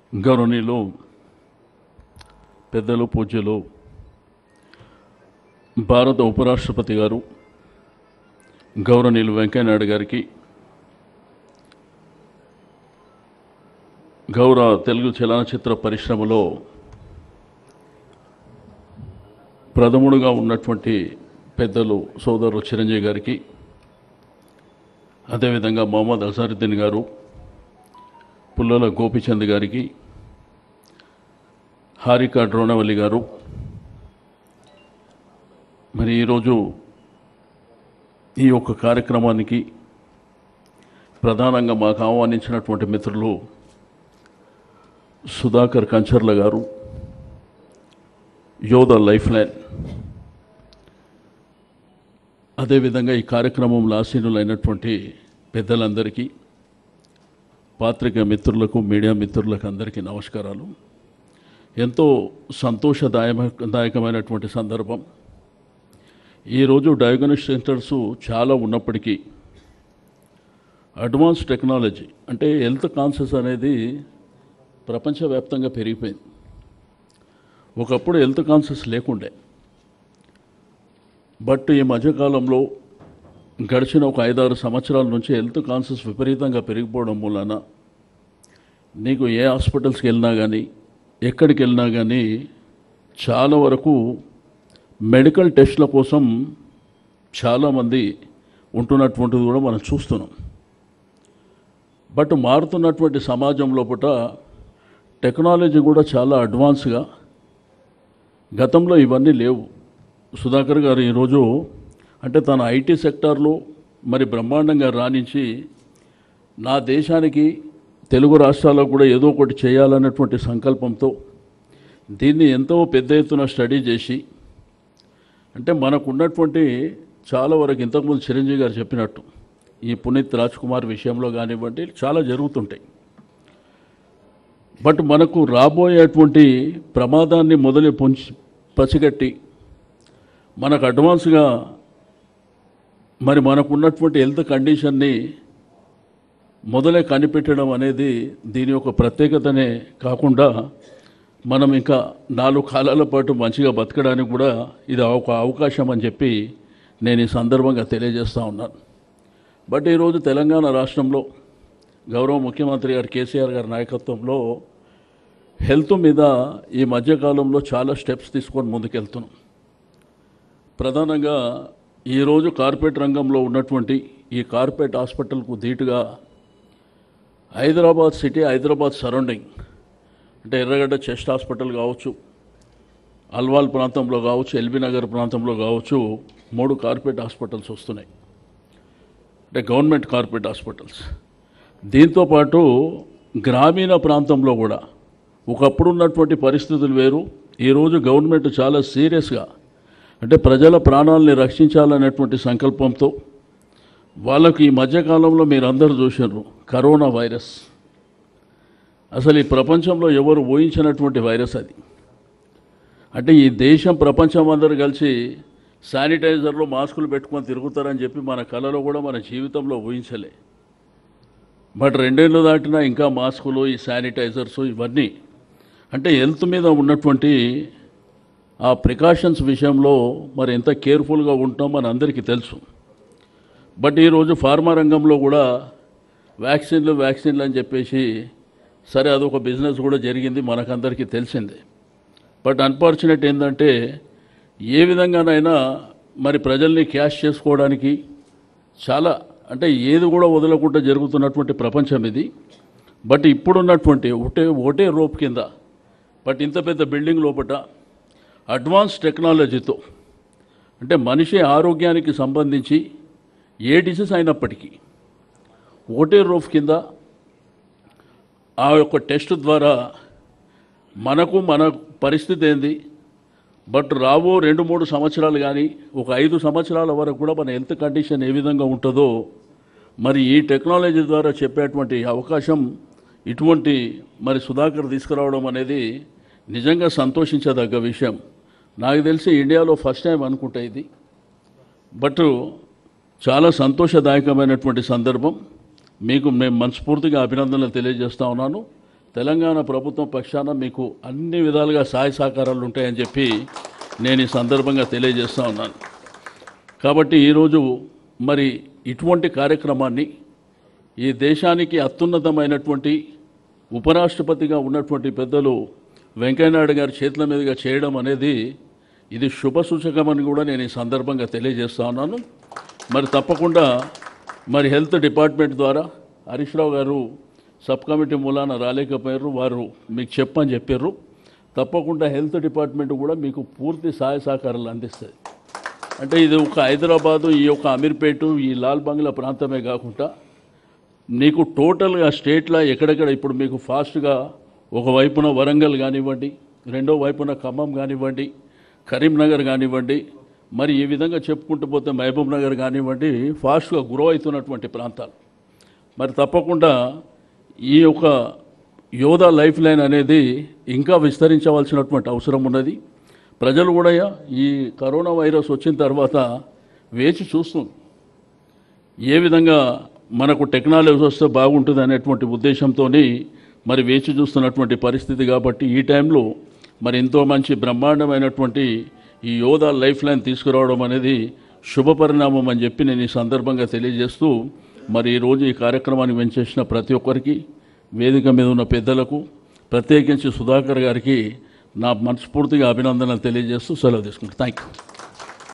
గౌరవనీయులు పెద్దలు పూజ్యులు భారత ఉపరాష్ట్రపతి గారు గౌరవనీయులు వెంకయ్యనాయుడు గారికి గౌరవ తెలుగు చలనచిత్ర పరిశ్రమలో ప్రథముడుగా ఉన్నటువంటి పెద్దలు సోదరులు చిరంజీవి గారికి అదేవిధంగా మొహమ్మద్ అజారుద్దీన్ గారు పుల్లల గోపిచంద్ గారికి హారిక డ్రోనవల్లి గారు మరి ఈరోజు ఈ యొక్క కార్యక్రమానికి ప్రధానంగా మాకు ఆహ్వానించినటువంటి మిత్రులు సుధాకర్ కంచర్ల గారు యోధ లైఫ్ లైన్ అదేవిధంగా ఈ కార్యక్రమంలో ఆసీనులైనటువంటి పెద్దలందరికీ పాత్రిక మిత్రులకు మీడియా మిత్రులకు అందరికీ నమస్కారాలు ఎంతో సంతోషదాయమ దాయకమైనటువంటి సందర్భం ఈరోజు డయాగ్నోస్టిక్ సెంటర్స్ చాలా ఉన్నప్పటికీ అడ్వాన్స్ టెక్నాలజీ అంటే హెల్త్ కాన్షియస్ అనేది ప్రపంచవ్యాప్తంగా పెరిగిపోయింది ఒకప్పుడు హెల్త్ కాన్షియస్ లేకుండే బట్ ఈ మధ్యకాలంలో గడిచిన ఒక ఐదారు సంవత్సరాల నుంచి హెల్త్ కాన్షియస్ విపరీతంగా పెరిగిపోవడం మూలన నీకు ఏ హాస్పిటల్స్కి వెళ్ళినా కానీ ఎక్కడికి వెళ్ళినా కానీ చాలా వరకు మెడికల్ టెస్ట్ల కోసం చాలామంది ఉంటున్నటువంటిది కూడా మనం చూస్తున్నాం బట్ మారుతున్నటువంటి సమాజం లోపల టెక్నాలజీ కూడా చాలా అడ్వాన్స్గా గతంలో ఇవన్నీ లేవు సుధాకర్ గారు ఈరోజు అంటే తన ఐటీ సెక్టార్లో మరి బ్రహ్మాండంగా రాణించి నా దేశానికి తెలుగు రాష్ట్రాల్లో కూడా ఏదో ఒకటి చేయాలన్నటువంటి సంకల్పంతో దీన్ని ఎంతో పెద్ద ఎత్తున స్టడీ చేసి అంటే మనకు ఉన్నటువంటి చాలా వరకు ఇంతకుముందు చిరంజీవి గారు చెప్పినట్టు ఈ పునీత్ రాజ్ కుమార్ విషయంలో కానివ్వండి చాలా జరుగుతుంటాయి బట్ మనకు రాబోయేటువంటి ప్రమాదాన్ని మొదలు పొంచి పసిగట్టి మనకు అడ్వాన్స్గా మరి మనకు ఉన్నటువంటి హెల్త్ కండిషన్ని మొదలే కనిపెట్టడం అనేది దీని యొక్క ప్రత్యేకతనే కాకుండా మనం ఇంకా నాలుగు కాలాల పాటు మంచిగా బతకడానికి కూడా ఇది ఒక అవకాశం అని చెప్పి నేను ఈ సందర్భంగా తెలియజేస్తూ ఉన్నాను బట్ ఈరోజు తెలంగాణ రాష్ట్రంలో గౌరవ ముఖ్యమంత్రి గారు కేసీఆర్ గారి నాయకత్వంలో హెల్త్ మీద ఈ మధ్యకాలంలో చాలా స్టెప్స్ తీసుకొని ముందుకెళ్తున్నాం ప్రధానంగా ఈరోజు కార్పొరేట్ రంగంలో ఉన్నటువంటి ఈ కార్పొరేట్ హాస్పిటల్కు ధీటుగా హైదరాబాద్ సిటీ హైదరాబాద్ సరౌండింగ్ అంటే ఎర్రగడ్డ చెస్ట్ హాస్పిటల్ కావచ్చు అల్వాల్ ప్రాంతంలో కావచ్చు ఎల్బీ నగర్ ప్రాంతంలో కావచ్చు మూడు కార్పొరేట్ హాస్పిటల్స్ వస్తున్నాయి అంటే గవర్నమెంట్ కార్పొరేట్ హాస్పిటల్స్ దీంతోపాటు గ్రామీణ ప్రాంతంలో కూడా ఒకప్పుడు ఉన్నటువంటి పరిస్థితులు వేరు ఈరోజు గవర్నమెంట్ చాలా సీరియస్గా అంటే ప్రజల ప్రాణాలని రక్షించాలనేటువంటి సంకల్పంతో వాళ్ళకు ఈ మధ్యకాలంలో మీరు అందరూ చూసారు కరోనా వైరస్ అసలు ఈ ప్రపంచంలో ఎవరు ఊహించినటువంటి వైరస్ అది అంటే ఈ దేశం ప్రపంచం అందరూ కలిసి శానిటైజర్లు మాస్కులు పెట్టుకొని తిరుగుతారని చెప్పి మన కళలో కూడా మన జీవితంలో ఊహించలే బట్ రెండేళ్ళు దాటినా ఇంకా మాస్కులు ఈ శానిటైజర్స్ ఇవన్నీ అంటే హెల్త్ మీద ఉన్నటువంటి ఆ ప్రికాషన్స్ విషయంలో మరి ఎంత కేర్ఫుల్గా ఉంటాం మన అందరికీ తెలుసు బట్ ఈరోజు ఫార్మా రంగంలో కూడా వ్యాక్సిన్లు వ్యాక్సిన్లు అని చెప్పేసి సరే అదొక బిజినెస్ కూడా జరిగింది మనకందరికీ తెలిసిందే బట్ అన్ఫార్చునేట్ ఏంటంటే ఏ విధంగానైనా మరి ప్రజల్ని క్యాష్ చేసుకోవడానికి చాలా అంటే ఏది కూడా వదలకుండా జరుగుతున్నటువంటి ప్రపంచం ఇది బట్ ఇప్పుడున్నటువంటి ఒకటే ఒకటే రోప్ కింద బట్ ఇంత పెద్ద బిల్డింగ్ లోపల అడ్వాన్స్ టెక్నాలజీతో అంటే మనిషి ఆరోగ్యానికి సంబంధించి ఏ డిసీజ్ అయినప్పటికీ ఒకటే రూఫ్ కింద ఆ యొక్క టెస్ట్ ద్వారా మనకు మన పరిస్థితి ఏంది బట్ రాబో రెండు మూడు సంవత్సరాలు కానీ ఒక ఐదు సంవత్సరాల వరకు కూడా మన హెల్త్ కండిషన్ ఏ విధంగా ఉంటుందో మరి ఈ టెక్నాలజీ ద్వారా చెప్పేటువంటి అవకాశం ఇటువంటి మరి సుధాకర్ తీసుకురావడం అనేది నిజంగా సంతోషించదగ్గ విషయం నాకు తెలిసి ఇండియాలో ఫస్ట్ టైం అనుకుంటా ఇది బట్ చాలా సంతోషదాయకమైనటువంటి సందర్భం మీకు మేము మనస్ఫూర్తిగా అభినందనలు తెలియజేస్తా ఉన్నాను తెలంగాణ ప్రభుత్వం పక్షాన మీకు అన్ని విధాలుగా సహాయ సహకారాలు ఉంటాయని చెప్పి నేను ఈ సందర్భంగా తెలియజేస్తూ ఉన్నాను కాబట్టి ఈరోజు మరి ఇటువంటి కార్యక్రమాన్ని ఈ దేశానికి అత్యున్నతమైనటువంటి ఉపరాష్ట్రపతిగా ఉన్నటువంటి పెద్దలు వెంకయ్యనాయుడు గారి చేతుల మీదుగా చేయడం అనేది ఇది శుభ సూచకమని కూడా నేను ఈ సందర్భంగా తెలియజేస్తా ఉన్నాను మరి తప్పకుండా మరి హెల్త్ డిపార్ట్మెంట్ ద్వారా హరీష్ రావు గారు సబ్ కమిటీ మూలాన రాలేకపోయారు వారు మీకు చెప్పని చెప్పారు తప్పకుండా హెల్త్ డిపార్ట్మెంట్ కూడా మీకు పూర్తి సహాయ సహకారాలు అందిస్తుంది అంటే ఇది ఒక హైదరాబాదు ఈ యొక్క అమీర్పేట ఈ లాల్ బంగ్లా ప్రాంతమే కాకుండా నీకు టోటల్గా స్టేట్లో ఎక్కడెక్కడ ఇప్పుడు మీకు ఫాస్ట్గా ఒక వైపున వరంగల్ కానివ్వండి రెండో వైపున ఖమ్మం కానివ్వండి కరీంనగర్ కానివ్వండి మరి ఈ విధంగా చెప్పుకుంటూ పోతే మహబూబ్ నగర్ కానివ్వండి ఫాస్ట్గా గ్రో అవుతున్నటువంటి ప్రాంతాలు మరి తప్పకుండా ఈ యొక్క యోధా లైఫ్ లైన్ అనేది ఇంకా విస్తరించవలసినటువంటి అవసరం ఉన్నది ప్రజలు కూడా ఈ కరోనా వైరస్ వచ్చిన తర్వాత వేచి చూస్తుంది ఏ విధంగా మనకు టెక్నాలజీ వస్తే బాగుంటుంది అనేటువంటి ఉద్దేశంతో మరి వేచి చూస్తున్నటువంటి పరిస్థితి కాబట్టి ఈ టైంలో మరి ఎంతో మంచి బ్రహ్మాండమైనటువంటి ఈ యోధా లైఫ్ లైన్ తీసుకురావడం అనేది శుభ పరిణామం అని చెప్పి నేను ఈ సందర్భంగా తెలియజేస్తూ మరి ఈరోజు ఈ కార్యక్రమాన్ని వెంచేసిన ప్రతి ఒక్కరికి వేదిక మీద ఉన్న పెద్దలకు ప్రత్యేకించి సుధాకర్ గారికి నా మనస్ఫూర్తిగా అభినందనలు తెలియజేస్తూ సెలవు తీసుకుంటాను థ్యాంక్ యూ